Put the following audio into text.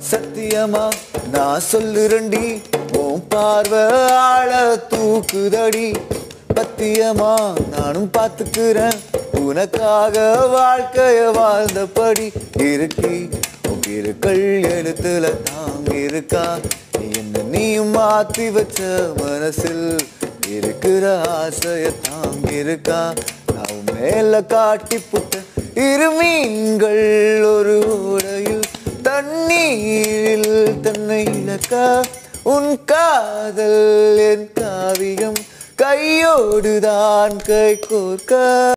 சத்தியமா நான் சொல்லுறண்டி உன் பார்வை ஆள தூக்குதடி பத்தியமா நானும் பார்த்துக்கிறேன் உனக்காக வாழ்க்கைய வாழ்ந்தபடி இருக்கி உயிர்கள் எழுத்துல தாங்க இருக்கா என்ன நீயும் மாத்தி வச்ச மனசில் இருக்கிற ஆசைய தாங்க இருக்கா நான் உன் மேல காட்டி புட்ட இரு மீன்கள் ஒரு ஓடையில் தண்ணீரில் தன்னை இழக்க உன் காதல் என் காவியம் கையோடுதான் கை கோர்க்க